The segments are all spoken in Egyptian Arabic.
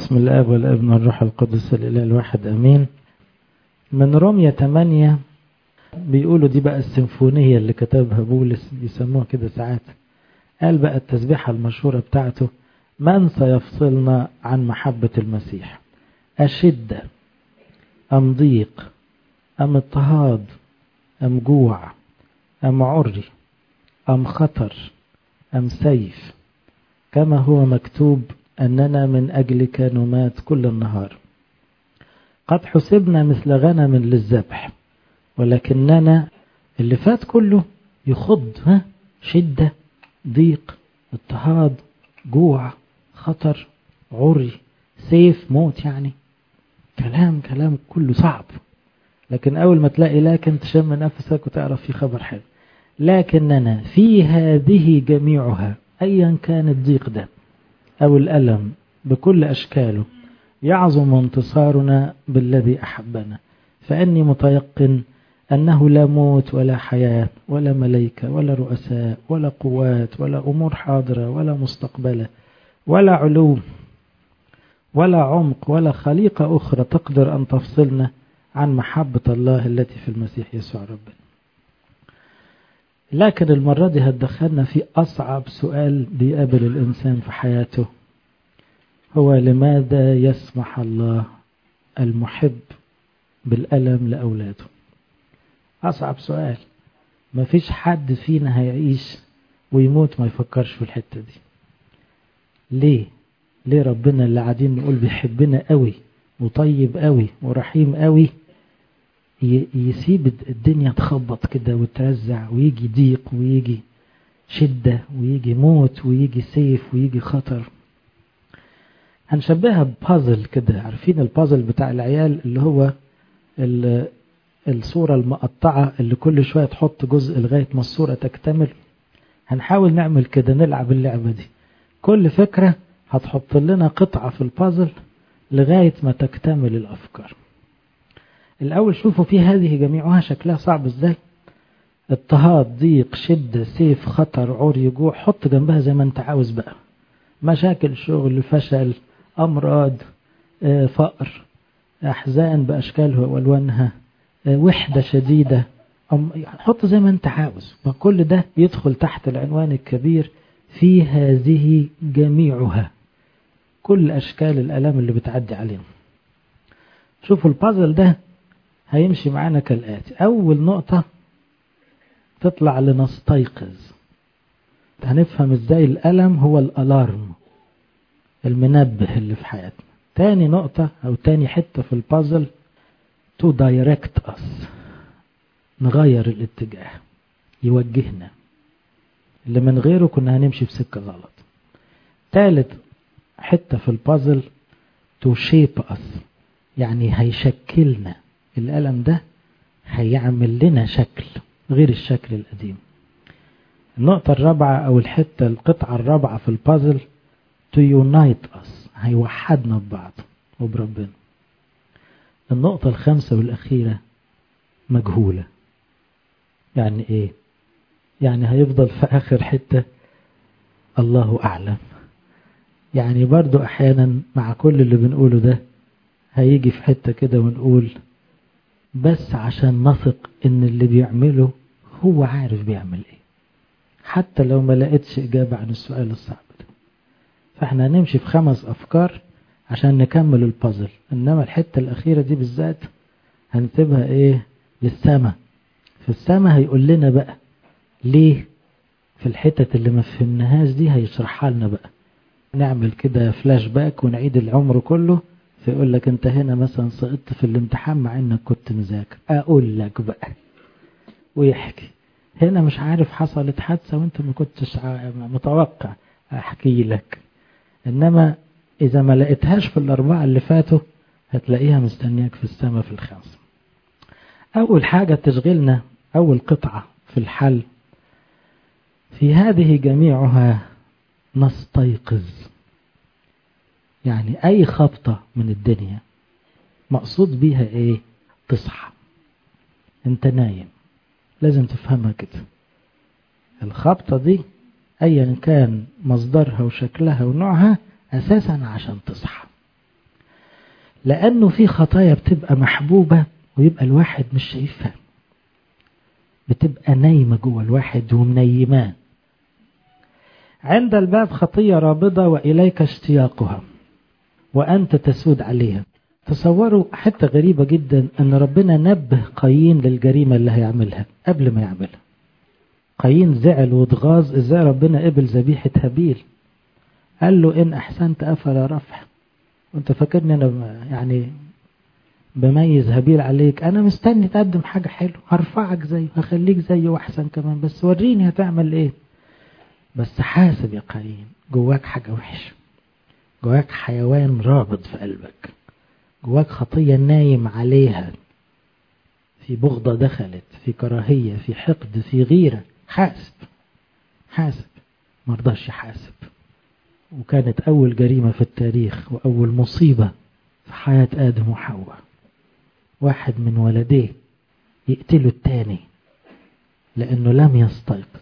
باسم الاب والابن والروح القدس الاله الواحد امين من رومية 8 بيقولوا دي بقى السيمفونية اللي كتبها بولس بيسموها كده ساعات قال بقى التسبيحة المشهورة بتاعته من سيفصلنا عن محبة المسيح أشدة أم ضيق أم اضطهاد أم جوع أم عري أم خطر أم سيف كما هو مكتوب أننا من أجلك نمات كل النهار قد حسبنا مثل غنم للذبح ولكننا اللي فات كله يخض ها شدة ضيق اضطهاد جوع خطر عري سيف موت يعني كلام كلام كله صعب لكن أول ما تلاقي لكن تشم نفسك وتعرف في خبر حلو لكننا في هذه جميعها أيا كان الضيق ده أو الألم بكل أشكاله يعظم انتصارنا بالذي أحبنا فأني متيقن أنه لا موت ولا حياة ولا ملائكة ولا رؤساء ولا قوات ولا أمور حاضرة ولا مستقبلة ولا علوم ولا عمق ولا خليقة أخرى تقدر أن تفصلنا عن محبة الله التي في المسيح يسوع ربنا لكن المرة دي هتدخلنا في أصعب سؤال بيقابل الإنسان في حياته هو لماذا يسمح الله المحب بالألم لأولاده أصعب سؤال ما فيش حد فينا هيعيش ويموت ما يفكرش في الحتة دي ليه ليه ربنا اللي قاعدين نقول بيحبنا قوي وطيب قوي ورحيم قوي يسيب الدنيا تخبط كده وترزع ويجي ضيق ويجي شدة ويجي موت ويجي سيف ويجي خطر هنشبهها ببازل كده عارفين البازل بتاع العيال اللي هو الصورة المقطعة اللي كل شوية تحط جزء لغاية ما الصورة تكتمل هنحاول نعمل كده نلعب اللعبة دي كل فكرة هتحط لنا قطعة في البازل لغاية ما تكتمل الأفكار الأول شوفوا في هذه جميعها شكلها صعب ازاي اضطهاد ضيق شدة سيف خطر عري جوع حط جنبها زي ما انت عاوز بقى مشاكل شغل فشل أمراض فقر أحزان بأشكالها وألوانها وحدة شديدة حط زي ما انت عاوز وكل ده يدخل تحت العنوان الكبير في هذه جميعها كل أشكال الألام اللي بتعدي علينا شوفوا البازل ده هيمشي معانا كالآتي أول نقطة تطلع لنستيقظ هنفهم ازاي الألم هو الألارم المنبه اللي في حياتنا تاني نقطة أو تاني حتة في البازل to direct us نغير الاتجاه يوجهنا اللي من غيره كنا هنمشي في سكة غلط تالت حتة في البازل to shape us يعني هيشكلنا الألم ده هيعمل لنا شكل غير الشكل القديم النقطة الرابعة أو الحتة القطعة الرابعة في البازل to unite us هيوحدنا ببعض وبربنا النقطة الخامسة والأخيرة مجهولة يعني إيه يعني هيفضل في آخر حتة الله أعلم يعني برضو أحيانا مع كل اللي بنقوله ده هيجي في حتة كده ونقول بس عشان نثق ان اللي بيعمله هو عارف بيعمل ايه حتى لو ما لقيتش اجابة عن السؤال الصعب ده فاحنا هنمشي في خمس افكار عشان نكمل البازل انما الحتة الاخيرة دي بالذات هنسيبها ايه للسما في السما هيقول لنا بقى ليه في الحتت اللي ما فهمناهاش دي هيشرحها لنا بقى نعمل كده فلاش باك ونعيد العمر كله فيقول لك انت هنا مثلا سقطت في الامتحان مع انك كنت مذاكر اقول لك بقى ويحكي هنا مش عارف حصلت حادثة وانت ما كنتش متوقع احكي لك انما اذا ما لقيتهاش في الاربعة اللي فاتوا هتلاقيها مستنياك في السماء في الخمسة اول حاجة تشغلنا اول قطعة في الحل في هذه جميعها نستيقظ يعني أي خبطة من الدنيا مقصود بيها إيه تصحى أنت نايم لازم تفهمها كده الخبطة دي أيا كان مصدرها وشكلها ونوعها أساسا عشان تصحى لأنه في خطايا بتبقى محبوبة ويبقى الواحد مش شايفها بتبقى نايمة جوه الواحد ومنيماه عند الباب خطية رابضة وإليك اشتياقها وأنت تسود عليها تصوروا حتة غريبة جدا أن ربنا نبه قايين للجريمة اللي هيعملها قبل ما يعملها قايين زعل واتغاظ ازاي ربنا قبل ذبيحة هابيل قال له إن أحسنت أفلا رفع وانت فاكرني أنا يعني بميز هابيل عليك أنا مستني تقدم حاجة حلوة هرفعك زيه هخليك زيه وأحسن كمان بس وريني هتعمل إيه بس حاسب يا قايين جواك حاجة وحشة جواك حيوان رابط في قلبك جواك خطية نايم عليها في بغضة دخلت في كراهية في حقد في غيرة حاسب حاسب مرضاش يحاسب وكانت أول جريمة في التاريخ وأول مصيبة في حياة آدم وحواء واحد من ولديه يقتلوا التاني لأنه لم يستيقظ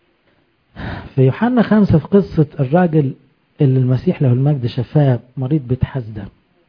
في يوحنا خمسة في قصة الراجل اللي المسيح له المجد شفاه مريض بتحسده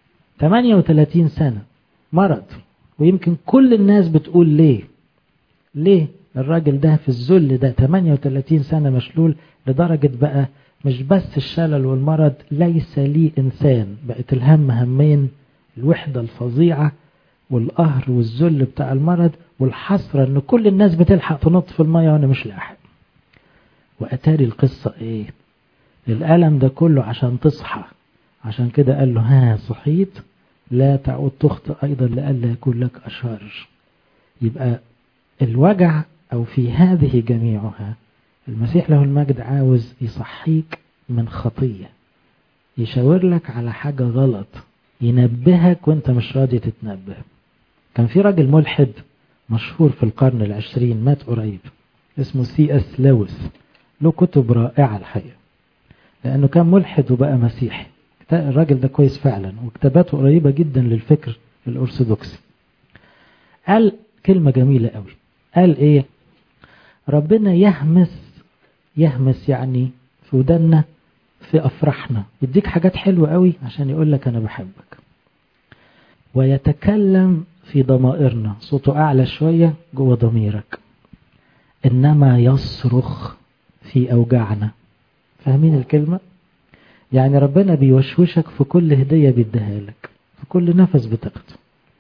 38 سنة مرض ويمكن كل الناس بتقول ليه ليه الراجل ده في الذل ده 38 سنة مشلول لدرجة بقى مش بس الشلل والمرض ليس لي إنسان بقت الهم همين الوحدة الفظيعة والقهر والذل بتاع المرض والحسرة ان كل الناس بتلحق تنط في المية وانا مش لاحق واتاري القصة ايه الألم ده كله عشان تصحى عشان كده قال له ها صحيت لا تعود تخطئ أيضا لألا يكون لك أشر يبقى الوجع أو في هذه جميعها المسيح له المجد عاوز يصحيك من خطية يشاور لك على حاجة غلط ينبهك وانت مش راضي تتنبه كان في راجل ملحد مشهور في القرن العشرين مات قريب اسمه سي اس لويس له كتب رائعة الحقيقة لأنه كان ملحد وبقى مسيحي الراجل ده كويس فعلا وكتاباته قريبة جدا للفكر الأرثوذكسي قال كلمة جميلة قوي قال إيه ربنا يهمس يهمس يعني في ودنا في أفراحنا يديك حاجات حلوة قوي عشان يقول لك أنا بحبك ويتكلم في ضمائرنا صوته أعلى شوية جوه ضميرك إنما يصرخ في أوجاعنا فاهمين الكلمة؟ يعني ربنا بيوشوشك في كل هدية بيديها لك في كل نفس بتاخده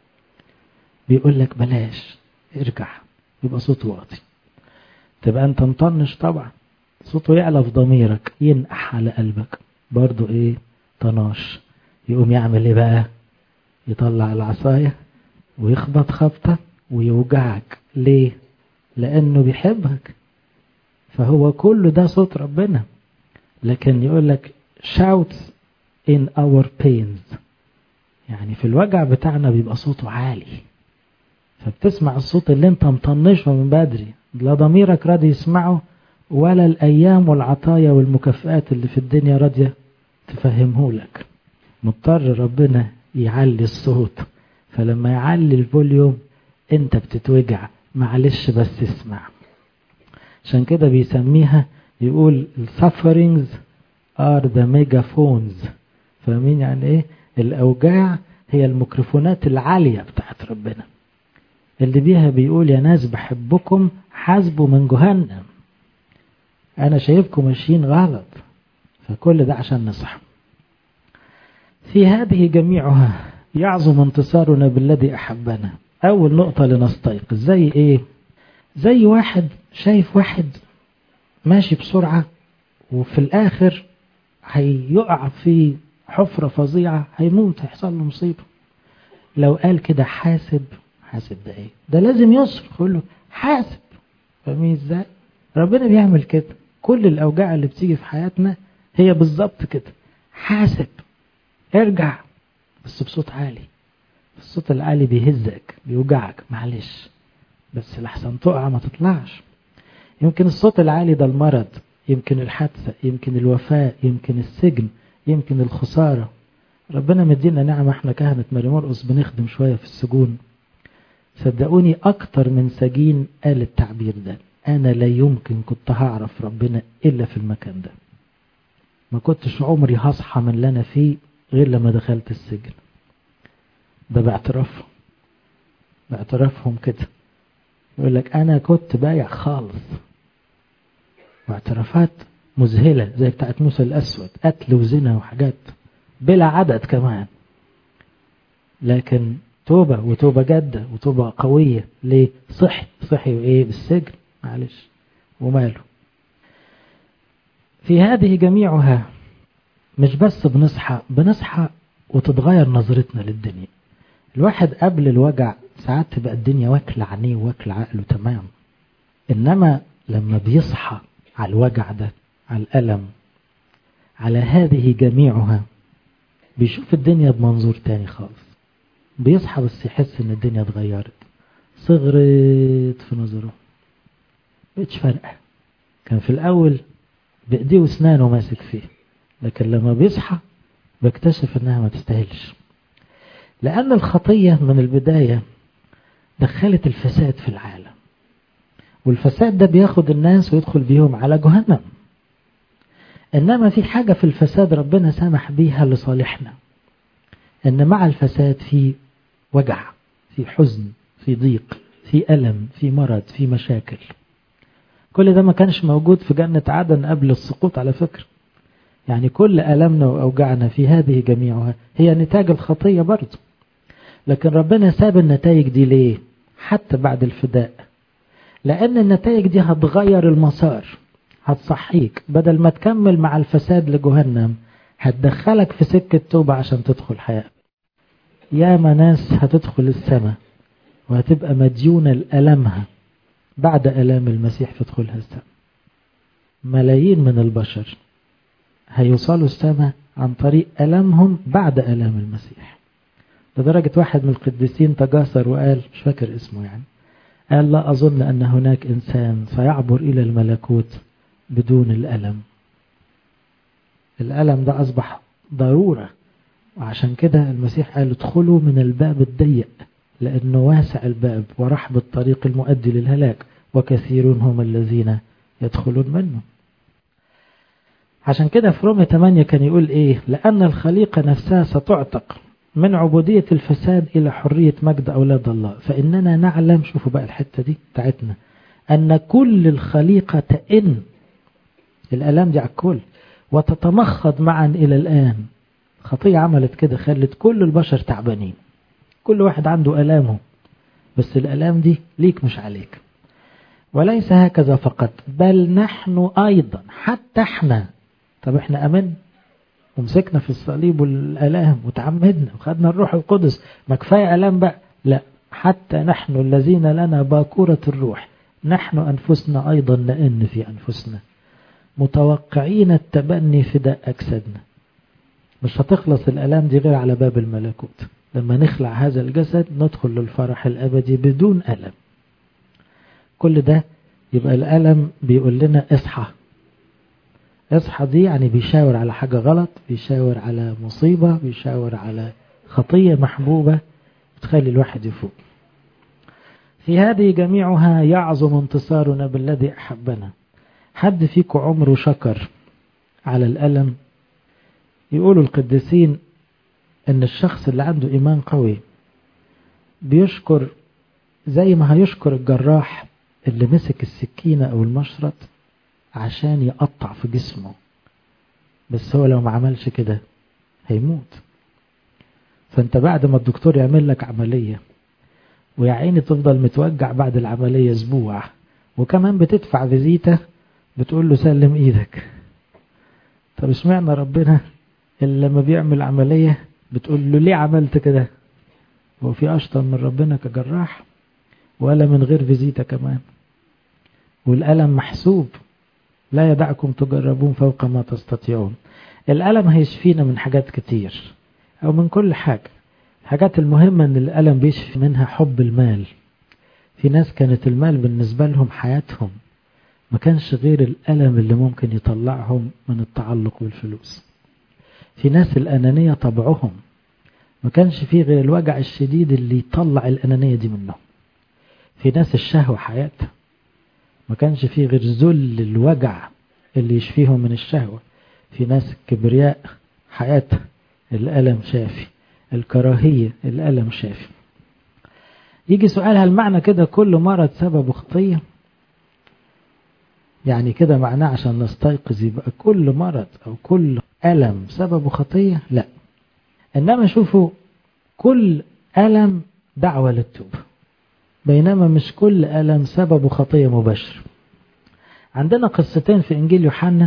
بيقول لك بلاش ارجع يبقى صوته واطي تبقى انت مطنش طبعا صوته يعلى في ضميرك ينقح على قلبك برضو ايه طناش يقوم يعمل ايه بقى يطلع العصاية ويخبط خبطة ويوجعك ليه لانه بيحبك فهو كله ده صوت ربنا لكن يقول لك shouts in our pains يعني في الوجع بتاعنا بيبقى صوته عالي فبتسمع الصوت اللي انت مطنشه من بدري لا ضميرك راضي يسمعه ولا الايام والعطايا والمكافئات اللي في الدنيا راضيه تفهمه لك مضطر ربنا يعلي الصوت فلما يعلي الفوليوم انت بتتوجع معلش بس اسمع عشان كده بيسميها يقول sufferings are the megaphones فاهمين يعني ايه الاوجاع هي الميكروفونات العاليه بتاعت ربنا اللي بيها بيقول يا ناس بحبكم حاسبوا من جهنم انا شايفكم ماشيين غلط فكل ده عشان نصح في هذه جميعها يعظم انتصارنا بالذي احبنا اول نقطه لنستيقظ زي ايه زي واحد شايف واحد ماشي بسرعه وفي الاخر هيقع في حفرة فظيعة هيموت هيحصل له مصيبة لو قال كده حاسب حاسب ده ايه ده لازم يصرخ يقول له حاسب فاهمين ازاي ربنا بيعمل كده كل الاوجاع اللي بتيجي في حياتنا هي بالظبط كده حاسب ارجع بس بصوت عالي الصوت العالي بيهزك بيوجعك معلش بس لحسن تقع ما تطلعش يمكن الصوت العالي ده المرض يمكن الحادثة يمكن الوفاة يمكن السجن يمكن الخسارة ربنا مدينا نعمة احنا كهنة ماري مرقس بنخدم شوية في السجون صدقوني أكتر من سجين قال التعبير ده أنا لا يمكن كنت هعرف ربنا إلا في المكان ده ما كنتش عمري هصحى من اللي أنا فيه غير لما دخلت السجن ده باعترافهم باعترافهم كده يقول لك أنا كنت بايع خالص واعترافات مذهلة زي بتاعت موسى الأسود قتل وزنا وحاجات بلا عدد كمان لكن توبة وتوبة جادة وتوبة قوية ليه صحي صحي وإيه بالسجن معلش وماله في هذه جميعها مش بس بنصحى بنصحى وتتغير نظرتنا للدنيا الواحد قبل الوجع ساعات تبقى الدنيا واكل عينيه واكل عقله تمام انما لما بيصحى على الوجع ده على الألم على هذه جميعها بيشوف الدنيا بمنظور تاني خالص بيصحى بس يحس ان الدنيا اتغيرت صغرت في نظره بقتش فارقة كان في الأول بإيديه واسنانه ماسك فيه لكن لما بيصحى بيكتشف انها ما تستاهلش لأن الخطية من البداية دخلت الفساد في العالم والفساد ده بياخد الناس ويدخل بيهم على جهنم إنما في حاجة في الفساد ربنا سمح بيها لصالحنا إن مع الفساد في وجع في حزن في ضيق في ألم في مرض في مشاكل كل ده ما كانش موجود في جنة عدن قبل السقوط على فكرة يعني كل ألمنا وأوجعنا في هذه جميعها هي نتاج الخطية برضه لكن ربنا ساب النتائج دي ليه حتى بعد الفداء لأن النتائج دي هتغير المسار هتصحيك بدل ما تكمل مع الفساد لجهنم هتدخلك في سكة توبة عشان تدخل حياة ياما ناس هتدخل السماء وهتبقى مديونة لألمها بعد ألام المسيح في دخولها السماء ملايين من البشر هيوصلوا السماء عن طريق ألمهم بعد ألام المسيح لدرجة واحد من القديسين تجاسر وقال مش فاكر اسمه يعني قال لا أظن أن هناك إنسان سيعبر إلى الملكوت بدون الألم الألم ده أصبح ضرورة وعشان كده المسيح قال ادخلوا من الباب الضيق لأنه واسع الباب ورحب الطريق المؤدي للهلاك وكثيرون هم الذين يدخلون منه عشان كده في رومية 8 كان يقول ايه لأن الخليقة نفسها ستعتق من عبودية الفساد إلى حرية مجد أولاد الله فإننا نعلم شوفوا بقى الحتة دي بتاعتنا أن كل الخليقة تئن الألام دي على الكل وتتمخض معا إلى الآن خطية عملت كده خلت كل البشر تعبانين كل واحد عنده ألامه بس الألام دي ليك مش عليك وليس هكذا فقط بل نحن أيضا حتى احنا طب احنا أمن ومسكنا في الصليب والألام وتعمدنا وخدنا الروح القدس ما كفاية ألام بقى لا حتى نحن الذين لنا باكورة الروح نحن أنفسنا أيضا نئن في أنفسنا متوقعين التبني فداء أجسادنا مش هتخلص الألام دي غير على باب الملكوت لما نخلع هذا الجسد ندخل للفرح الأبدي بدون ألم كل ده يبقى الألم بيقول لنا اصحى اصحى دي يعني بيشاور على حاجة غلط بيشاور على مصيبة بيشاور على خطية محبوبة تخلي الواحد يفوق في هذه جميعها يعظم انتصارنا بالذي أحبنا حد فيكم عمره شكر على الألم يقولوا القديسين ان الشخص اللي عنده ايمان قوي بيشكر زي ما هيشكر الجراح اللي مسك السكينة او المشرط عشان يقطع في جسمه بس هو لو ما عملش كده هيموت فانت بعد ما الدكتور يعمل لك عملية ويا عيني تفضل متوجع بعد العملية اسبوع وكمان بتدفع فيزيتا بتقول له سلم ايدك طب اشمعنى ربنا اللي لما بيعمل عملية بتقول له ليه عملت كده هو في أشطر من ربنا كجراح ولا من غير فيزيتا كمان والألم محسوب لا يدعكم تجربون فوق ما تستطيعون الألم هيشفينا من حاجات كتير أو من كل حاجة الحاجات المهمة أن الألم بيشفي منها حب المال في ناس كانت المال بالنسبة لهم حياتهم ما كانش غير الألم اللي ممكن يطلعهم من التعلق بالفلوس في ناس الأنانية طبعهم ما كانش فيه غير الوجع الشديد اللي يطلع الأنانية دي منهم في ناس الشهوة حياتها ما كانش فيه غير ذل الوجع اللي يشفيهم من الشهوة في ناس الكبرياء حياتها الألم شافي الكراهية الألم شافي يجي سؤال هل معنى كده كل مرض سببه خطية يعني كده معناه عشان نستيقظ يبقى كل مرض أو كل ألم سببه خطية لا إنما شوفوا كل ألم دعوة للتوبة بينما مش كل ألم سببه خطية مباشرة عندنا قصتين في إنجيل يوحنا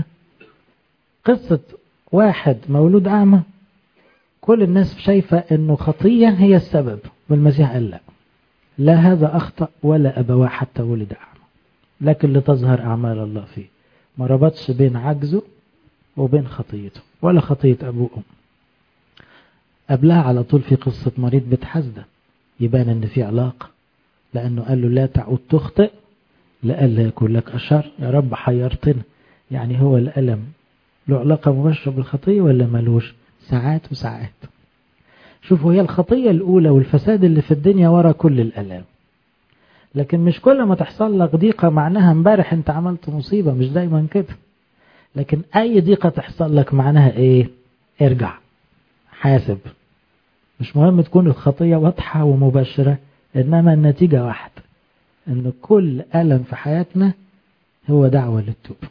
قصة واحد مولود أعمى كل الناس شايفة أنه خطية هي السبب والمسيح قال لا لا هذا أخطأ ولا أبواه حتى ولد أعمى لكن لتظهر أعمال الله فيه ما ربطش بين عجزه وبين خطيته ولا خطية أبوه وأم قبلها على طول في قصة مريض بيت حزدة يبان أن في علاقة لأنه قال له لا تعود تخطئ لألا يكون لك أشر يا رب حيرتنا يعني هو الألم له علاقة مباشرة بالخطية ولا ملوش ساعات وساعات شوفوا هي الخطية الأولى والفساد اللي في الدنيا ورا كل الألام لكن مش كل ما تحصل لك ضيقة معناها امبارح انت عملت مصيبة مش دايما كده لكن أي ضيقة تحصل لك معناها ايه ارجع حاسب مش مهم تكون الخطية واضحة ومباشرة إنما النتيجة واحدة إن كل ألم في حياتنا هو دعوة للتوبة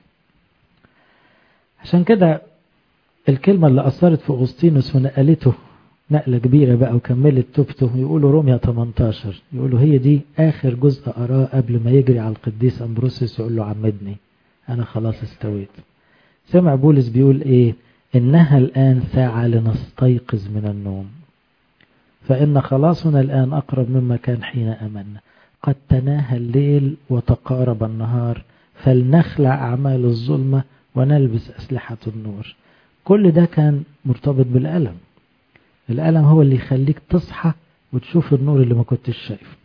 عشان كده الكلمة اللي أثرت في أغسطينوس ونقلته نقلة كبيرة بقى وكملت توبته يقولوا روميا 18 يقولوا هي دي آخر جزء أراه قبل ما يجري على القديس أمبروسيس يقول له عمدني أنا خلاص استويت سمع بولس بيقول إيه إنها الآن ساعة لنستيقظ من النوم فإن خلاصنا الآن أقرب مما كان حين أمنا قد تناهى الليل وتقارب النهار فلنخلع أعمال الظلمة ونلبس أسلحة النور كل ده كان مرتبط بالألم الألم هو اللي يخليك تصحى وتشوف النور اللي ما كنتش شايفه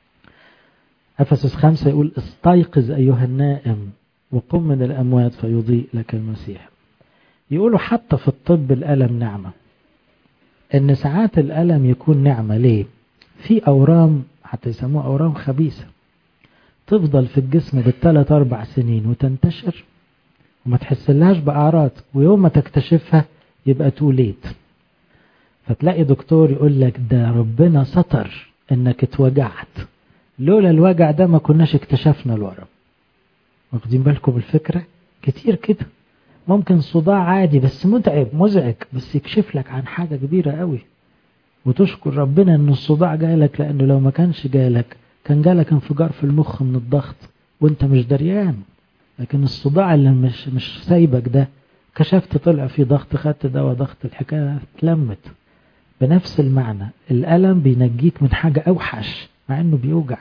أفسس خمسة يقول استيقظ أيها النائم وقم من الأموات فيضيء لك المسيح يقولوا حتى في الطب الألم نعمة إن ساعات الألم يكون نعمة ليه في أورام حتى يسموها أورام خبيثة تفضل في الجسم بالثلاث أربع سنين وتنتشر وما تحسلهاش بأعراض ويوم ما تكتشفها يبقى توليت فتلاقي دكتور يقول لك ده ربنا ستر انك اتوجعت لولا الوجع ده ما كناش اكتشفنا الورم واخدين بالكم بالفكرة كتير كده ممكن صداع عادي بس متعب مزعج بس يكشف لك عن حاجة كبيرة قوي وتشكر ربنا ان الصداع جالك لانه لو ما كانش جالك كان جالك انفجار في المخ من الضغط وانت مش دريان لكن الصداع اللي مش مش سايبك ده كشفت طلع فيه ضغط خدت دواء ضغط الحكاية اتلمت بنفس المعنى الألم بينجيك من حاجة أوحش مع إنه بيوجع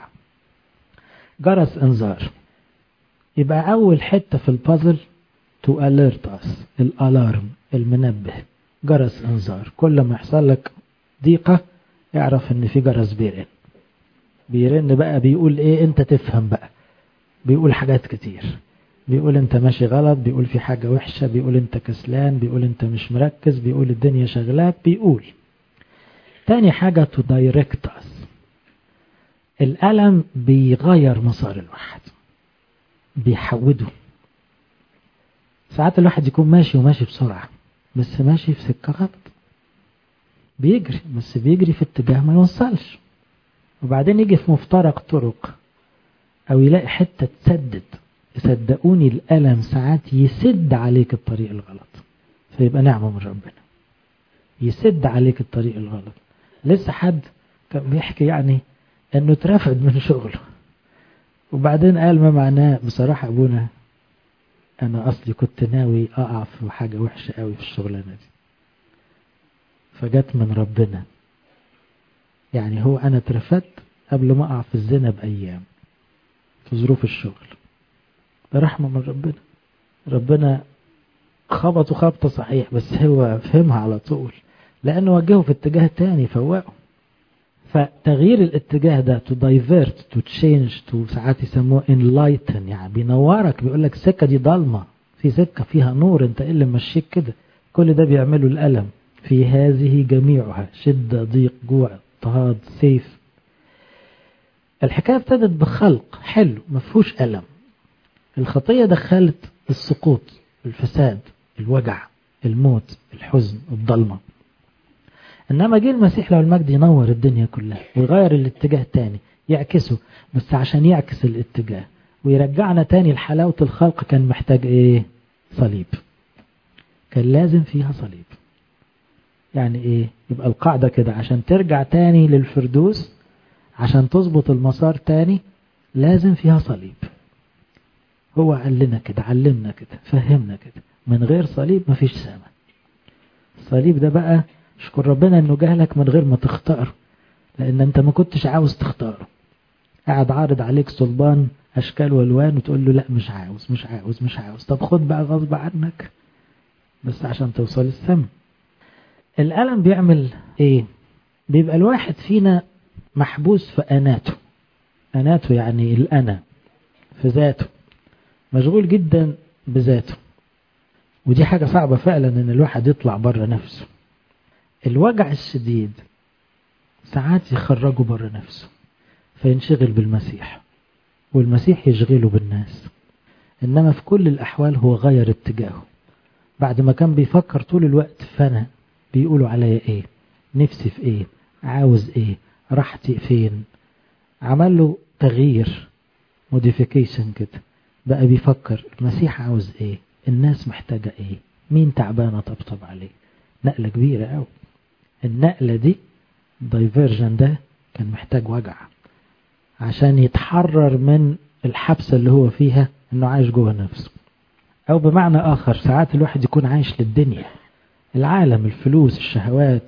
جرس إنذار يبقى أول حتة في البازل to alert us الألارم المنبه جرس إنذار كل ما يحصل لك ضيقة اعرف إن في جرس بيرن بيرن بقى بيقول إيه أنت تفهم بقى بيقول حاجات كتير بيقول انت ماشي غلط بيقول في حاجة وحشة بيقول انت كسلان بيقول انت مش مركز بيقول الدنيا شغلاك بيقول تاني حاجة to direct us الألم بيغير مسار الواحد بيحوده ساعات الواحد يكون ماشي وماشي بسرعة بس ماشي في سكة غلط بيجري بس بيجري في اتجاه ما يوصلش وبعدين يجي في مفترق طرق أو يلاقي حتة تسدد صدقوني الألم ساعات يسد عليك الطريق الغلط فيبقى نعمة من ربنا يسد عليك الطريق الغلط لسه حد كان بيحكي يعني انه اترفد من شغله وبعدين قال ما معناه بصراحة ابونا انا اصلي كنت ناوي اقع في حاجة وحشة قوي في الشغلانة دي فجت من ربنا يعني هو انا اترفدت قبل ما اقع في الزنا بايام في ظروف الشغل ده رحمة من ربنا ربنا خبطه خبطة صحيح بس هو فهمها على طول لأنه وجهه في اتجاه تاني فوقه فتغيير الاتجاه ده to divert to change to ساعات يسموه enlighten يعني بينورك بيقول لك السكة دي ضلمة في سكة فيها نور انت ايه اللي مشيك كده كل ده بيعمله الألم في هذه جميعها شدة ضيق جوع اضطهاد سيف الحكاية ابتدت بخلق حلو مفهوش ألم الخطية دخلت السقوط الفساد الوجع الموت الحزن الضلمة إنما جه المسيح لو المجد ينور الدنيا كلها ويغير الاتجاه تاني يعكسه بس عشان يعكس الاتجاه ويرجعنا تاني لحلاوة الخلق كان محتاج ايه صليب كان لازم فيها صليب يعني ايه يبقى القاعدة كده عشان ترجع تاني للفردوس عشان تظبط المسار تاني لازم فيها صليب هو قال لنا كده علمنا كده فهمنا كده من غير صليب مفيش سما الصليب ده بقى اشكر ربنا انه جهلك من غير ما تختاره لان انت ما كنتش عاوز تختاره قاعد عارض عليك صلبان اشكال والوان وتقول له لا مش عاوز مش عاوز مش عاوز طب خد بقى غصب عنك بس عشان توصل السما الألم بيعمل ايه بيبقى الواحد فينا محبوس في أناته أناته يعني الأنا في ذاته مشغول جدا بذاته ودي حاجة صعبة فعلا ان الواحد يطلع بره نفسه الوجع الشديد ساعات يخرجه بره نفسه فينشغل بالمسيح والمسيح يشغله بالناس إنما في كل الأحوال هو غير اتجاهه بعد ما كان بيفكر طول الوقت فأنا بيقولوا عليا إيه نفسي في إيه عاوز إيه راحتي فين عمل له تغيير موديفيكيشن كده بقى بيفكر المسيح عاوز إيه الناس محتاجة إيه مين تعبانة طبطب عليه نقلة كبيرة أوي النقلة دي دايفيرجن ده كان محتاج وجع عشان يتحرر من الحبسة اللي هو فيها انه عايش جوه نفسه او بمعنى اخر ساعات الواحد يكون عايش للدنيا العالم الفلوس الشهوات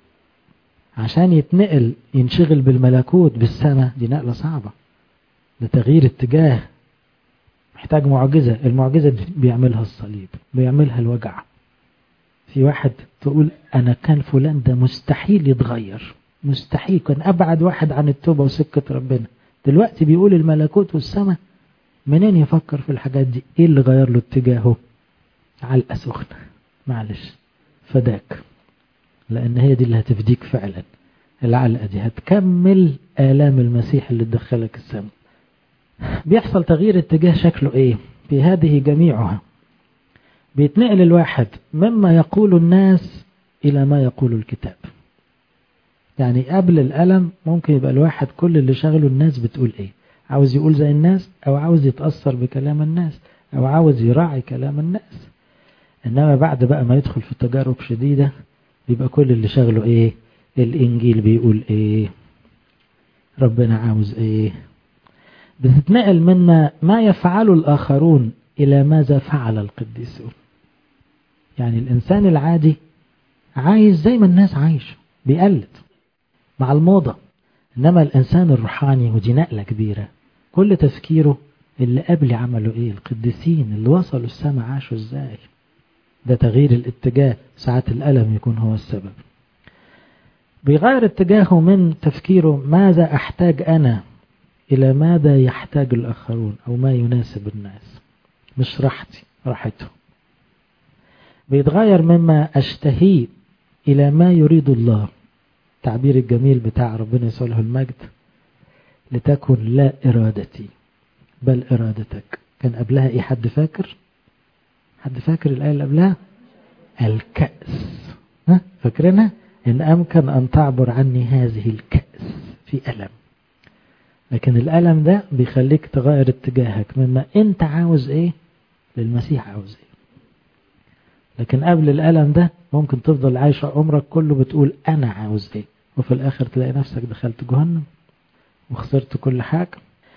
عشان يتنقل ينشغل بالملكوت بالسماء دي نقلة صعبة ده تغيير اتجاه محتاج معجزة المعجزة دي بيعملها الصليب بيعملها الوجع في واحد تقول انا كان فلان ده مستحيل يتغير مستحيل كان ابعد واحد عن التوبة وسكة ربنا دلوقتي بيقول الملكوت والسماء منين يفكر في الحاجات دي ايه اللي غير له اتجاهه علقة سخنة معلش فداك لان هي دي اللي هتفديك فعلا العلقة دي هتكمل آلام المسيح اللي تدخلك السماء بيحصل تغيير اتجاه شكله ايه في هذه جميعها بيتنقل الواحد مما يقول الناس الى ما يقول الكتاب يعني قبل الألم ممكن يبقى الواحد كل اللي شغله الناس بتقول ايه عاوز يقول زي الناس او عاوز يتأثر بكلام الناس او عاوز يراعي كلام الناس انما بعد بقى ما يدخل في تجارب شديدة يبقى كل اللي شغله ايه الانجيل بيقول ايه ربنا عاوز ايه بتتنقل مما ما يفعله الاخرون الى ماذا فعل القديسون يعني الانسان العادي عايز زي ما الناس عايشه بيقلد مع الموضة إنما الإنسان الروحاني ودي نقلة كبيرة كل تفكيره اللي قبل عملوا إيه القديسين اللي وصلوا السماء عاشوا إزاي ده تغيير الاتجاه ساعات الألم يكون هو السبب بيغير اتجاهه من تفكيره ماذا أحتاج أنا إلى ماذا يحتاج الآخرون أو ما يناسب الناس مش راحتي راحته بيتغير مما أشتهيه إلى ما يريد الله التعبير الجميل بتاع ربنا يسوع له المجد لتكن لا إرادتي بل إرادتك كان قبلها إيه حد فاكر حد فاكر الآية اللي قبلها الكأس ها فاكرينها إن أمكن أن تعبر عني هذه الكأس في ألم لكن الألم ده بيخليك تغير اتجاهك مما أنت عاوز إيه للمسيح عاوز إيه لكن قبل الألم ده ممكن تفضل عايش عمرك كله بتقول أنا عاوز إيه وفي الآخر تلاقي نفسك دخلت جهنم وخسرت كل حاجة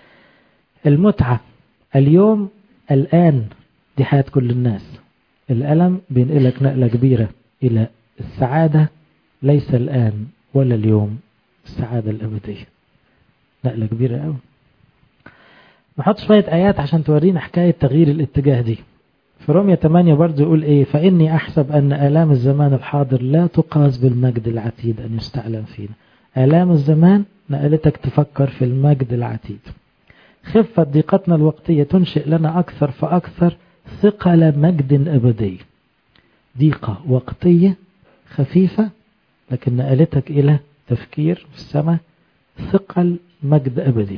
المتعة اليوم الآن دي حياة كل الناس الألم بينقلك نقلة كبيرة إلى السعادة ليس الآن ولا اليوم السعادة الأبدية نقلة كبيرة أوي نحط شوية آيات عشان تورينا حكاية تغيير الاتجاه دي في رومية 8 برضه يقول إيه فإني أحسب أن آلام الزمان الحاضر لا تقاس بالمجد العتيد أن يستعلم فينا آلام الزمان نقلتك تفكر في المجد العتيد خفة ضيقتنا الوقتية تنشئ لنا أكثر فأكثر ثقل مجد أبدي ضيقة وقتية خفيفة لكن نقلتك إلى تفكير في السماء ثقل مجد أبدي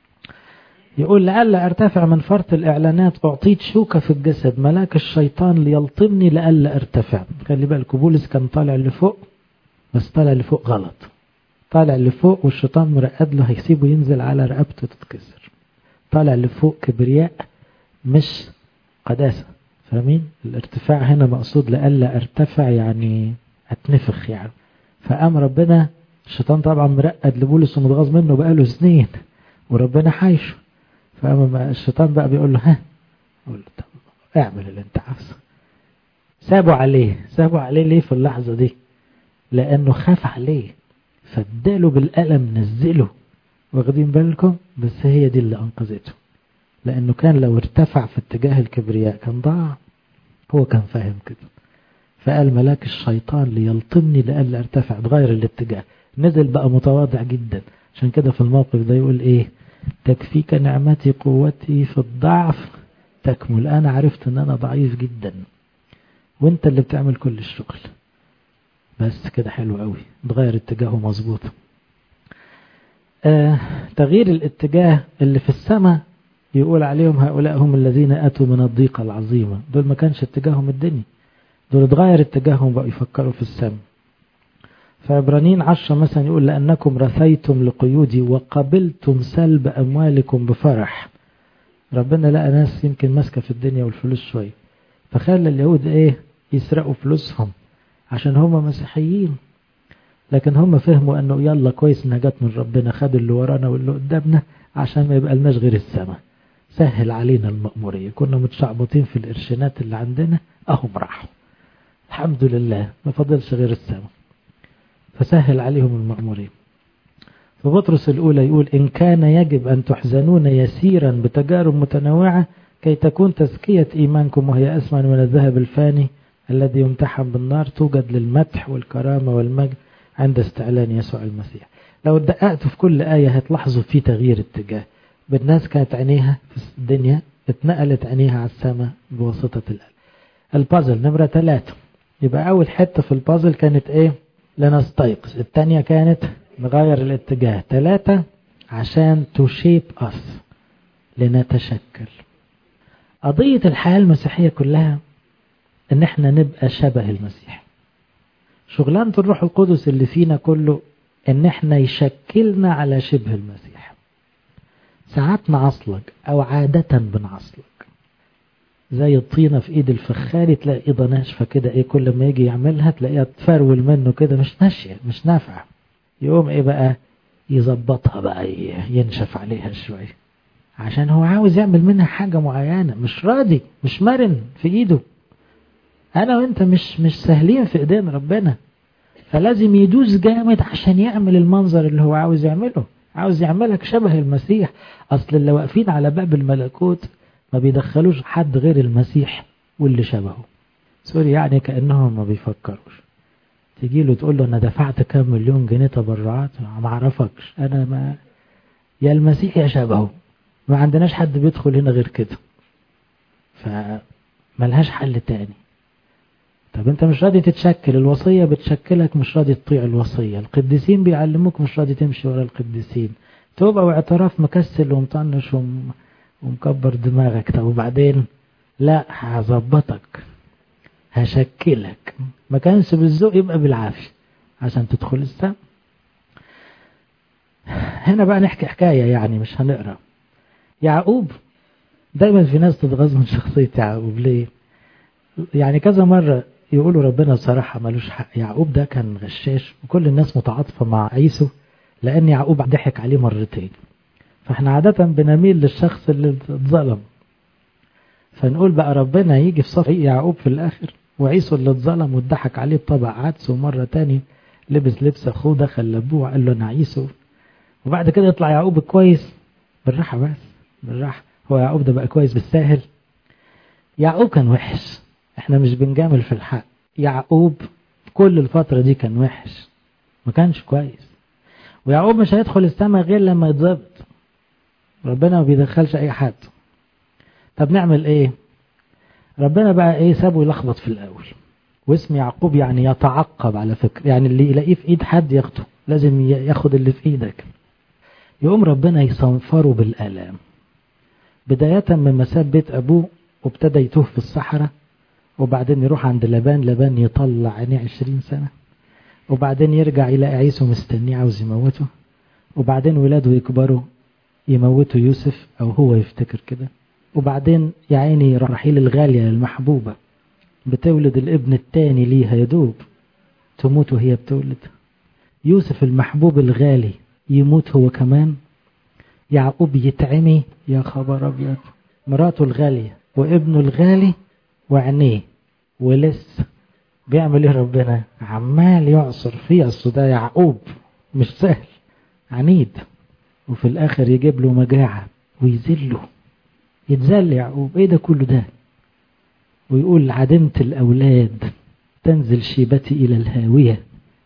يقول لألا أرتفع من فرط الإعلانات أعطيت شوكة في الجسد ملاك الشيطان ليلطمني لألا أرتفع خلي بالك بولس كان طالع لفوق بس طالع لفوق غلط طالع لفوق والشيطان مرقد له هيسيبه ينزل على رقبته تتكسر طالع لفوق كبرياء مش قداسة فاهمين الارتفاع هنا مقصود لألا ارتفع يعني اتنفخ يعني فقام ربنا الشيطان طبعا مرقد لبولس ومتغاظ منه بقاله سنين وربنا حايشه فقام الشيطان بقى بيقول له ها يقول له طب اعمل اللي انت عاوزه سابوا عليه سابوا عليه ليه في اللحظة دي لأنه خاف عليه فاداله بالقلم نزله واخدين بالكم بس هي دي اللي أنقذته لأنه كان لو ارتفع في اتجاه الكبرياء كان ضاع هو كان فاهم كده فقال ملاك الشيطان ليلطمني لألا ارتفع تغير الاتجاه نزل بقى متواضع جدا عشان كده في الموقف ده يقول ايه تكفيك نعمتي قوتي في الضعف تكمل انا عرفت ان انا ضعيف جدا وانت اللي بتعمل كل الشغل بس كده حلو قوي تغير اتجاهه مظبوط آه تغيير الاتجاه اللي في السماء يقول عليهم هؤلاء هم الذين أتوا من الضيقة العظيمة دول ما كانش اتجاههم الدنيا دول اتغير اتجاههم بقوا يفكروا في السماء فعبرانيين عشرة مثلا يقول لأنكم رثيتم لقيودي وقبلتم سلب أموالكم بفرح ربنا لقى ناس يمكن ماسكة في الدنيا والفلوس شوية فخلى اليهود ايه يسرقوا فلوسهم عشان هم مسيحيين لكن هم فهموا انه يلا كويس انها جت من ربنا خدوا اللي ورانا واللي قدامنا عشان ما يبقى لناش غير السماء سهل علينا المأمورية كنا متشعبطين في الإرشانات اللي عندنا أهم راحوا الحمد لله ما فضلش غير السماء فسهل عليهم المأمورية فبطرس الأولى يقول إن كان يجب أن تحزنون يسيرا بتجارب متنوعة كي تكون تزكية إيمانكم وهي أسمن من الذهب الفاني الذي يمتحن بالنار توجد للمدح والكرامة والمجد عند استعلان يسوع المسيح لو دققتوا في كل آية هتلاحظوا في تغيير اتجاه بالناس كانت عينيها في الدنيا اتنقلت عينيها على السماء بواسطة القلب البازل نمرة ثلاثة يبقى أول حتة في البازل كانت إيه لنستيقظ الثانية كانت نغير الاتجاه ثلاثة عشان تشيب أس لنتشكل قضية الحياة المسيحية كلها ان احنا نبقى شبه المسيح شغلانة الروح القدس اللي فينا كله ان احنا يشكلنا على شبه المسيح ساعات نعصلك او عادة بنعصلك زي الطينة في ايد الفخاري تلاقي ايدها ناشفة كده ايه كل ما يجي يعملها تلاقيها تفرول منه كده مش ناشية مش نافعة يقوم ايه بقى يظبطها بقى ينشف عليها شوية عشان هو عاوز يعمل منها حاجة معينة مش راضي مش مرن في ايده انا وانت مش مش سهلين في ايدين ربنا فلازم يدوس جامد عشان يعمل المنظر اللي هو عاوز يعمله عاوز يعملك شبه المسيح اصل اللي واقفين على باب الملكوت ما بيدخلوش حد غير المسيح واللي شبهه سوري يعني كأنهم ما بيفكروش تجي له تقول له انا دفعت كام مليون جنيه تبرعات ما اعرفكش انا ما يا المسيح يا شبهه ما عندناش حد بيدخل هنا غير كده فملهاش حل تاني طب انت مش راضي تتشكل الوصية بتشكلك مش راضي تطيع الوصية القديسين بيعلموك مش راضي تمشي ورا القديسين توبة واعتراف مكسل ومطنش وم... ومكبر دماغك طب وبعدين لا هظبطك هشكلك ما كانش بالذوق يبقى بالعافية عشان تدخل السم هنا بقى نحكي حكاية يعني مش هنقرأ يعقوب دايما في ناس تتغاظ من شخصية يعقوب ليه يعني كذا مرة يقولوا ربنا بصراحة ملوش حق يعقوب ده كان غشاش وكل الناس متعاطفة مع عيسو لأن يعقوب ضحك عليه مرتين فاحنا عادة بنميل للشخص اللي اتظلم فنقول بقى ربنا يجي في صف يعقوب في الآخر وعيسو اللي اتظلم واتضحك عليه بطبع عدس ومرة تاني لبس لبس أخوه دخل لأبوه وقال له أنا عيسو وبعد كده يطلع يعقوب كويس بالراحة بس بالراحة هو يعقوب ده بقى كويس بالساهل يعقوب كان وحش احنا مش بنجامل في الحق يعقوب كل الفترة دي كان وحش ما كانش كويس ويعقوب مش هيدخل السماء غير لما يتظبط ربنا ما بيدخلش اي حد طب نعمل ايه ربنا بقى ايه سابه يلخبط في الاول واسم يعقوب يعني يتعقب على فكرة يعني اللي يلاقيه في ايد حد ياخده لازم ياخد اللي في ايدك يقوم ربنا يصنفره بالالام بداية من مساب بيت ابوه وابتدى يتوه في الصحراء وبعدين يروح عند لبان لبان يطلع عينيه عشرين سنة وبعدين يرجع يلاقي عيسو مستنيه عاوز يموته وبعدين ولاده يكبروا يموتوا يوسف أو هو يفتكر كده وبعدين يا عيني رحيل الغالية المحبوبة بتولد الابن التاني ليها يدوب تموت وهي بتولد يوسف المحبوب الغالي يموت هو كمان يعقوب يتعمي يا خبر أبيض مراته الغالية وابنه الغالي وعينيه ولسه بيعمل ايه ربنا عمال يعصر فيه اصل ده يعقوب مش سهل عنيد وفي الاخر يجيب له مجاعة ويذله يتذل يعقوب ايه ده كله ده ويقول عدمت الاولاد تنزل شيبتي الى الهاوية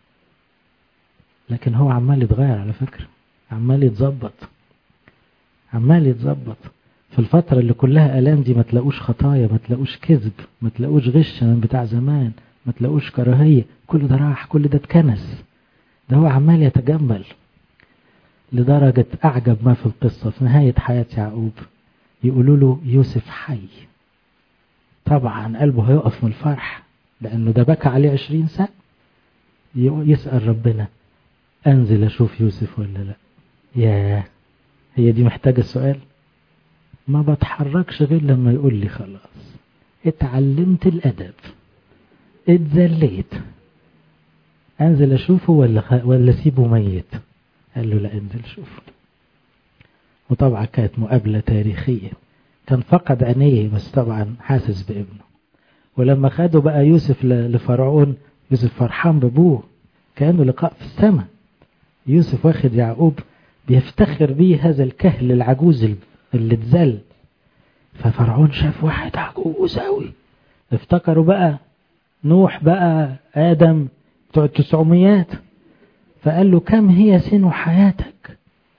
لكن هو عمال يتغير على فكرة عمال يتظبط عمال يتظبط في الفترة اللي كلها ألام دي ما تلاقوش خطايا ما تلاقوش كذب ما تلاقوش غش من بتاع زمان ما تلاقوش كراهية كل ده راح كل ده اتكنس ده هو عمال يتجمل لدرجة أعجب ما في القصة في نهاية حياة يعقوب يقولوا له يوسف حي طبعا قلبه هيقف من الفرح لأنه ده بكى عليه عشرين سنة يسأل ربنا أنزل أشوف يوسف ولا لا ياه هي دي محتاجة سؤال ما بتحركش غير لما يقول لي خلاص اتعلمت الأدب اتذليت انزل اشوفه ولا خ... ولا اسيبه ميت قال له لا انزل شوفه وطبعا كانت مقابلة تاريخية كان فقد عينيه بس طبعا حاسس بابنه ولما خدوا بقى يوسف ل... لفرعون يوسف فرحان بابوه كأنه لقاء في السماء يوسف واخد يعقوب بيفتخر بيه هذا الكهل العجوز اللي اتذل ففرعون شاف واحد عجوز قوي افتكروا بقى نوح بقى آدم بتوع التسعميات فقال له كم هي سن حياتك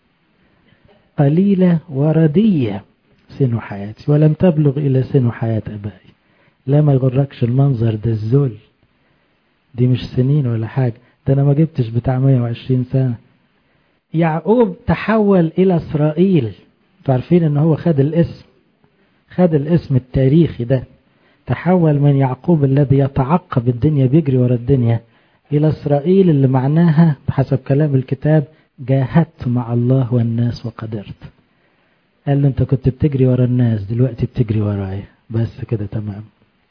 قليلة وردية سن حياتي ولم تبلغ إلى سن حياة أبائي لا ما يغركش المنظر ده الذل دي مش سنين ولا حاجة ده أنا ما جبتش بتاع 120 سنة يعقوب تحول إلى إسرائيل تعرفين إن هو خد الاسم خد الاسم التاريخي ده تحول من يعقوب الذي يتعقب الدنيا بيجري ورا الدنيا إلى إسرائيل اللي معناها بحسب كلام الكتاب جاهدت مع الله والناس وقدرت قال له انت كنت بتجري ورا الناس دلوقتي بتجري ورايا بس كده تمام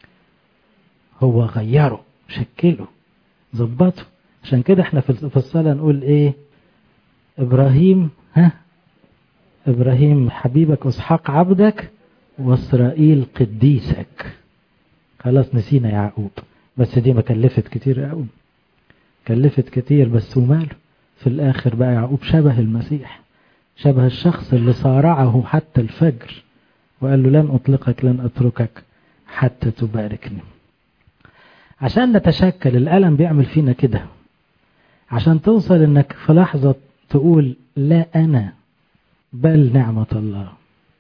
هو غيره شكله ظبطه عشان كده احنا في الصلاة نقول ايه ابراهيم ها ابراهيم حبيبك واسحاق عبدك واسرائيل قديسك خلاص نسينا يعقوب بس دي ما كلفت كتير قوي كلفت كتير بس وماله في الاخر بقى يعقوب شبه المسيح شبه الشخص اللي صارعه حتى الفجر وقال له لن اطلقك لن اتركك حتى تباركني عشان نتشكل الألم بيعمل فينا كده عشان توصل انك في لحظة تقول لا انا بل نعمة الله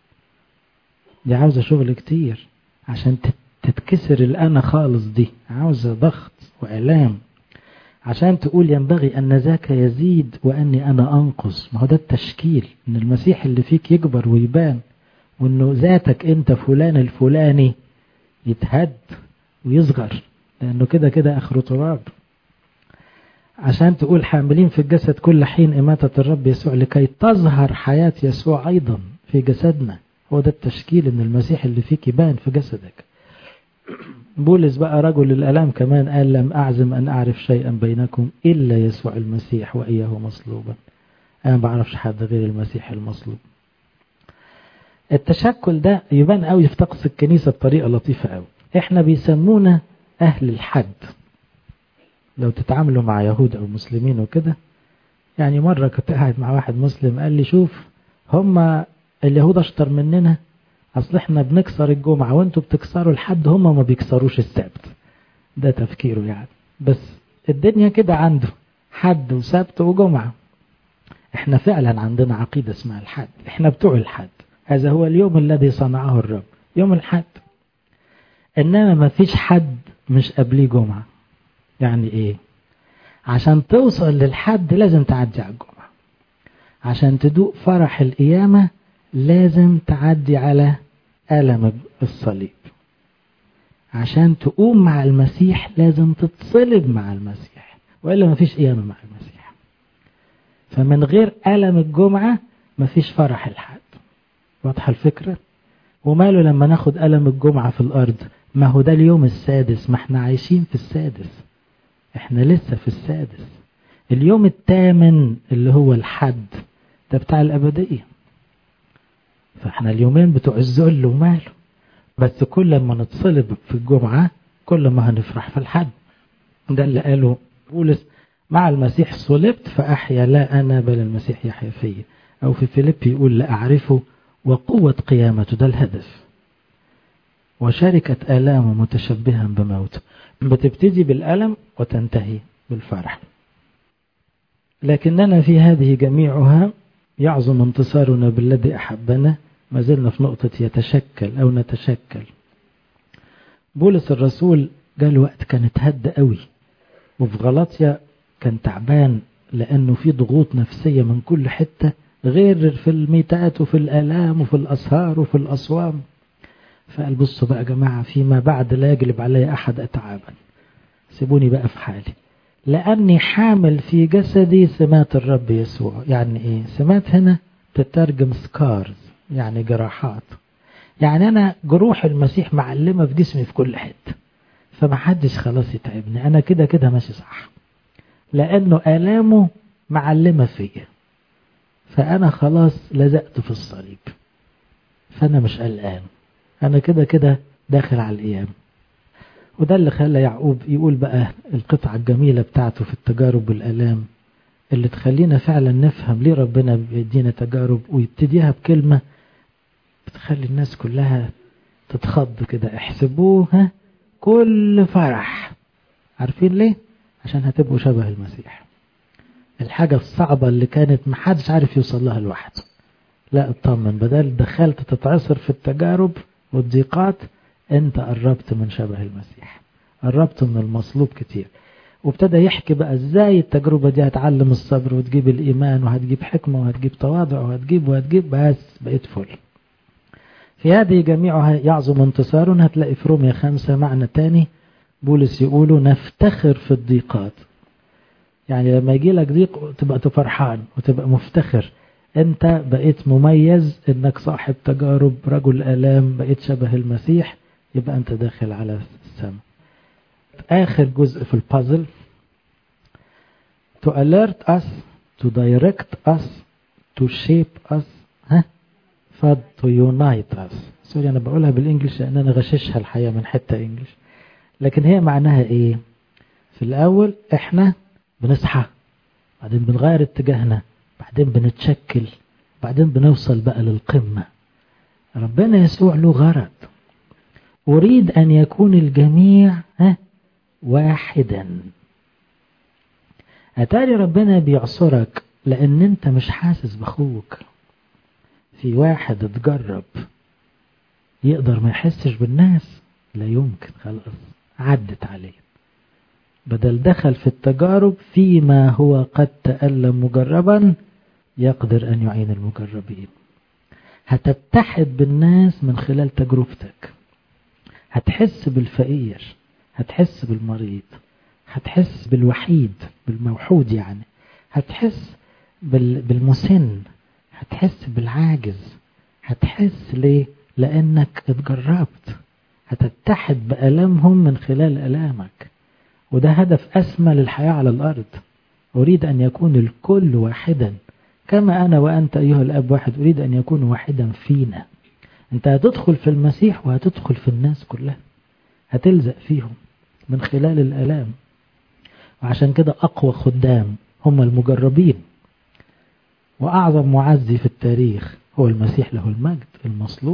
دي عاوزة شغل كتير عشان تتكسر الأنا خالص دي عاوزة ضغط وإعلام عشان تقول ينبغي أن ذاك يزيد وأني أنا أنقص ما هو ده التشكيل أن المسيح اللي فيك يكبر ويبان وأنه ذاتك أنت فلان الفلاني يتهد ويصغر لأنه كده كده آخره تراب عشان تقول حاملين في الجسد كل حين إماتة الرب يسوع لكي تظهر حياة يسوع أيضا في جسدنا هو ده التشكيل ان المسيح اللي فيك يبان في جسدك بولس بقى رجل الألام كمان قال لم أعزم أن أعرف شيئا بينكم إلا يسوع المسيح وإياه مصلوبا أنا ما بعرفش حد غير المسيح المصلوب التشكل ده يبان قوي في طقس الكنيسة بطريقة لطيفة قوي احنا بيسمونا أهل الحد لو تتعاملوا مع يهود أو مسلمين وكده يعني مرة كنت قاعد مع واحد مسلم قال لي شوف هم اليهود اشطر مننا اصل احنا بنكسر الجمعة وانتوا بتكسروا الحد هم ما بيكسروش السبت ده تفكيره يعني بس الدنيا كده عنده حد وسبت وجمعة احنا فعلا عندنا عقيدة اسمها الحد احنا بتوع الحد هذا هو اليوم الذي صنعه الرب يوم الحد انما ما فيش حد مش قبليه جمعة يعني ايه عشان توصل للحد لازم تعدي على الجمعة عشان تدوق فرح القيامة لازم تعدي على ألم الصليب عشان تقوم مع المسيح لازم تتصلب مع المسيح وإلا ما فيش قيامة مع المسيح فمن غير ألم الجمعة ما فيش فرح الحد واضحة الفكرة وماله لما ناخد ألم الجمعة في الأرض ما هو ده اليوم السادس ما احنا عايشين في السادس احنا لسه في السادس اليوم الثامن اللي هو الحد ده بتاع الأبدية فاحنا اليومين بتوع الذل وماله بس كل ما نتصلب في الجمعة كل ما هنفرح في الحد ده اللي قاله بولس مع المسيح صلبت فأحيا لا أنا بل المسيح يحيا فيا أو في فيليب يقول لأعرفه وقوة قيامته ده الهدف وشركة آلامه متشبها بموته بتبتدي بالألم وتنتهي بالفرح لكننا في هذه جميعها يعظم انتصارنا بالذي أحبنا ما زلنا في نقطة يتشكل أو نتشكل بولس الرسول جاء وقت كان اتهد قوي وفي غلطيا كان تعبان لأنه في ضغوط نفسية من كل حتة غير في الميتات وفي الآلام وفي الأسهار وفي الأصوام فقال بصوا بقى يا جماعة فيما بعد لا يجلب علي أحد أتعابا سيبوني بقى في حالي لأني حامل في جسدي سمات الرب يسوع يعني إيه سمات هنا تترجم سكارز يعني جراحات يعني أنا جروح المسيح معلمة في جسمي في كل حتة فما حدش خلاص يتعبني أنا كده كده ماشي صح لأنه آلامه معلمة فيا فأنا خلاص لزقت في الصليب فأنا مش قلقان أنا كده كده داخل على الأيام وده اللي خلى يعقوب يقول بقى القطعة الجميلة بتاعته في التجارب والآلام اللي تخلينا فعلا نفهم ليه ربنا بيدينا تجارب ويبتديها بكلمة بتخلي الناس كلها تتخض كده احسبوها كل فرح عارفين ليه؟ عشان هتبقوا شبه المسيح الحاجة الصعبة اللي كانت محدش عارف يوصل لها لوحده لا اطمن بدل دخلت تتعصر في التجارب والضيقات انت قربت من شبه المسيح قربت من المصلوب كتير وابتدى يحكي بقى ازاي التجربة دي هتعلم الصبر وتجيب الإيمان وهتجيب حكمة وهتجيب تواضع وهتجيب وهتجيب بس بقيت فل في هذه جميعها يعظم انتصار هتلاقي في روميا خمسة معنى تاني بولس يقولوا نفتخر في الضيقات يعني لما يجي لك ضيق تبقى فرحان وتبقى مفتخر انت بقيت مميز انك صاحب تجارب رجل الام بقيت شبه المسيح يبقى انت داخل على السماء اخر جزء في البازل to alert us to direct us to shape us ها ف to unite us سوري انا بقولها بالانجلش لان انا غششها الحقيقه من حته انجلش لكن هي معناها ايه في الاول احنا بنصحى بعدين بنغير اتجاهنا بعدين بنتشكل بعدين بنوصل بقى للقمة ربنا يسوع له غرض أريد أن يكون الجميع ها واحدا أتاري ربنا بيعصرك لأن أنت مش حاسس بأخوك في واحد اتجرب يقدر ما يحسش بالناس لا يمكن خلاص عدت عليه بدل دخل في التجارب فيما هو قد تألم مجربا يقدر أن يعين المجربين هتتحد بالناس من خلال تجربتك هتحس بالفقير هتحس بالمريض هتحس بالوحيد بالموحود يعني هتحس بالمسن هتحس بالعاجز هتحس ليه لأنك اتجربت هتتحد بألامهم من خلال ألامك وده هدف أسمى للحياة على الأرض أريد أن يكون الكل واحدا كما أنا وأنت أيها الأب واحد أريد أن يكون واحدا فينا أنت هتدخل في المسيح وهتدخل في الناس كلها هتلزق فيهم من خلال الألام وعشان كده أقوى خدام هم المجربين وأعظم معزي في التاريخ هو المسيح له المجد المصلوب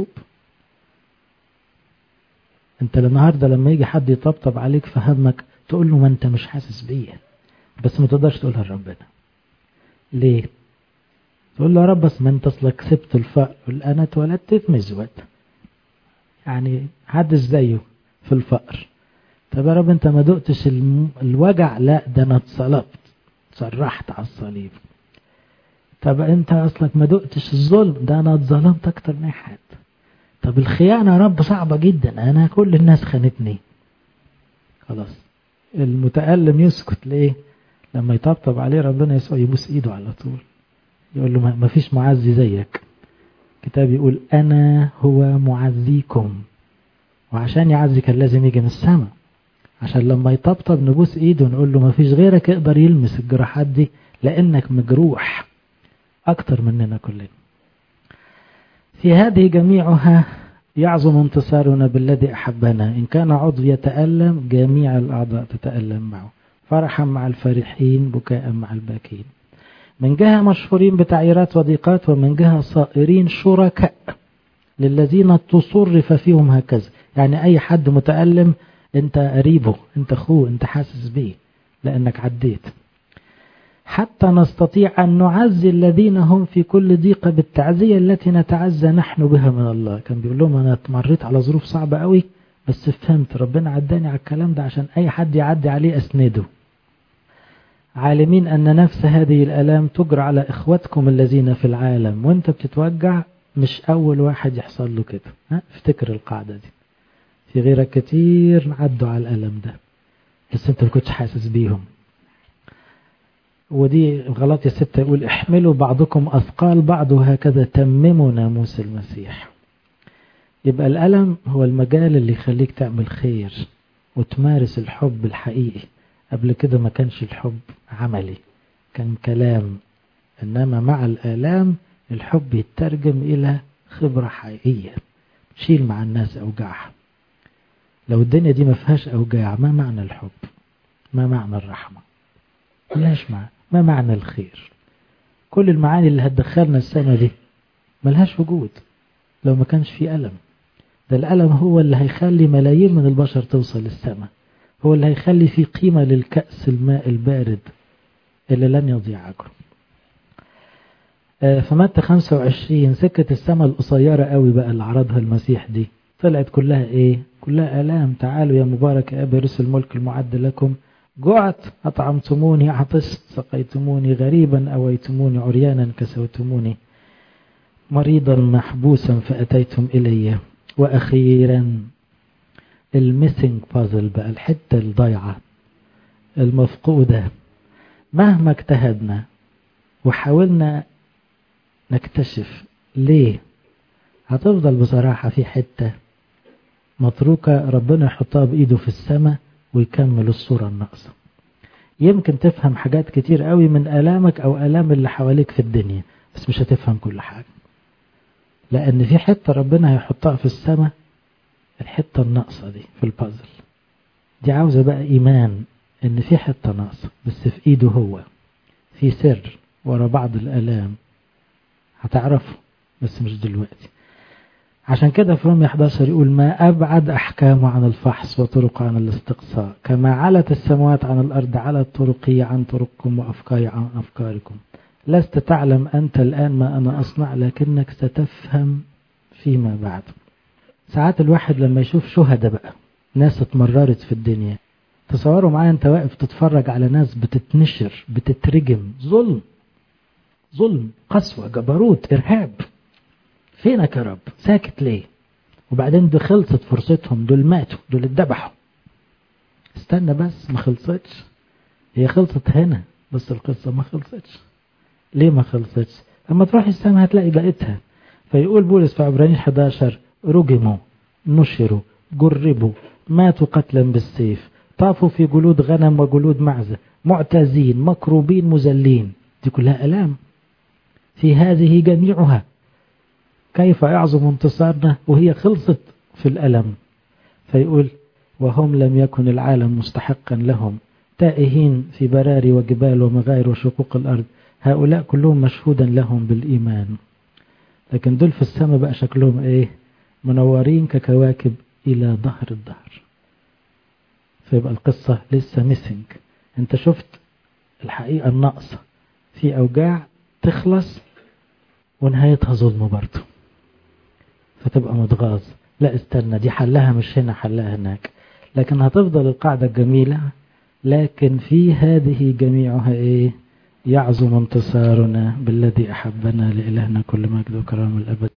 انت النهارده لما يجي حد يطبطب عليك في همك تقول له ما انت مش حاسس بيا بس ما تقدرش تقولها لربنا ليه تقول له يا رب بس ما انت اصلك سبت الفقر قل انا اتولدت في مزود يعني حدش زيه في الفقر طب يا رب انت ما دقتش الوجع لا ده انا اتصلبت صرحت على الصليب طب انت اصلك ما دقتش الظلم ده انا اتظلمت اكتر من حد طب الخيانة يا رب صعبة جدا انا كل الناس خانتني خلاص المتألم يسكت ليه لما يطبطب عليه ربنا يسوع يبوس ايده على طول يقول له ما فيش معزي زيك الكتاب يقول انا هو معزيكم وعشان يعزي كان لازم يجي من السماء عشان لما يطبطب نبوس ايده ونقول له ما فيش غيرك يقدر يلمس الجراحات دي لانك مجروح اكتر مننا كلنا في هذه جميعها يعظم انتصارنا بالذي أحبنا إن كان عضو يتألم جميع الأعضاء تتألم معه فرحا مع الفرحين بكاء مع الباكين من جهة مشهورين بتعييرات وضيقات ومن جهة صائرين شركاء للذين تصرف فيهم هكذا يعني أي حد متألم أنت قريبه أنت أخوه أنت حاسس بيه لأنك عديت حتى نستطيع أن نعزي الذين هم في كل ضيقة بالتعزية التي نتعزى نحن بها من الله كان بيقول لهم أنا مريت على ظروف صعبة قوي بس فهمت ربنا عداني على الكلام ده عشان أي حد يعدي عليه أسنده عالمين أن نفس هذه الألام تجرى على إخوتكم الذين في العالم وانت بتتوجع مش أول واحد يحصل له كده ها؟ افتكر القاعدة دي في غيرك كتير عدوا على الألم ده بس انت ما كنتش حاسس بيهم ودي غلط يا ستة يقول احملوا بعضكم أثقال بعض وهكذا تمموا ناموس المسيح يبقى الألم هو المجال اللي يخليك تعمل خير وتمارس الحب الحقيقي قبل كده ما كانش الحب عملي كان كلام إنما مع الآلام الحب يترجم إلى خبرة حقيقية تشيل مع الناس أوجاعها لو الدنيا دي ما فيهاش أوجاع ما معنى الحب ما معنى الرحمة ملهاش معنى ما معنى الخير كل المعاني اللي هتدخلنا السنة دي ملهاش وجود لو ما كانش في ألم ده الألم هو اللي هيخلي ملايين من البشر توصل للسماء هو اللي هيخلي في قيمة للكأس الماء البارد اللي لن يضيع عجره آه فمتى 25 سكة السماء القصيرة قوي بقى اللي عرضها المسيح دي طلعت كلها ايه كلها آلام تعالوا يا مبارك يا أبي رسل الملك المعد لكم جعت أطعمتموني عطست سقيتموني غريبا أويتموني عريانا كسوتموني مريضا محبوسا فأتيتم إلي وأخيرا الميسنج بازل بقى الحتة الضيعة المفقودة مهما اجتهدنا وحاولنا نكتشف ليه هتفضل بصراحة في حتة متروكة ربنا يحطها بإيده في السماء ويكمل الصورة الناقصة يمكن تفهم حاجات كتير قوي من آلامك أو آلام اللي حواليك في الدنيا بس مش هتفهم كل حاجة لأن في حتة ربنا هيحطها في السماء الحتة الناقصة دي في البازل دي عاوزة بقى إيمان إن في حتة ناقصة بس في إيده هو في سر ورا بعض الآلام هتعرفه بس مش دلوقتي عشان كده في رومية 11 يقول ما أبعد أحكامه عن الفحص وطرق عن الاستقصاء كما علت السماوات عن الأرض على طرقي عن طرقكم وأفكاري عن أفكاركم لست تعلم أنت الآن ما أنا أصنع لكنك ستفهم فيما بعد ساعات الواحد لما يشوف شهداء بقى ناس اتمررت في الدنيا تصوروا معايا انت واقف تتفرج على ناس بتتنشر بتترجم ظلم ظلم قسوة جبروت إرهاب فينك يا رب ساكت ليه وبعدين دي خلصت فرصتهم دول ماتوا دول اتذبحوا استنى بس ما خلصتش هي خلصت هنا بس القصة ما خلصتش ليه ما خلصتش اما تروح السماء هتلاقي بقيتها فيقول بولس في عبرانيين 11 رجموا نشروا جربوا ماتوا قتلا بالسيف طافوا في جلود غنم وجلود معزة معتزين مكروبين مذلين دي كلها ألام في هذه جميعها كيف يعظم انتصارنا وهي خلصت في الألم فيقول وهم لم يكن العالم مستحقا لهم تائهين في براري وجبال ومغاير وشقوق الأرض هؤلاء كلهم مشهودا لهم بالإيمان لكن دول في السماء بقى شكلهم ايه منورين ككواكب إلى ظهر الظهر فيبقى القصة لسه ميسنج انت شفت الحقيقة الناقصة في أوجاع تخلص ونهايتها ظلم برضه فتبقى متغاظ لا استنى دي حلها مش هنا حلها هناك لكن هتفضل القاعدة الجميلة لكن في هذه جميعها ايه يعظم انتصارنا بالذي أحبنا لإلهنا كل مجد وكرام الأبد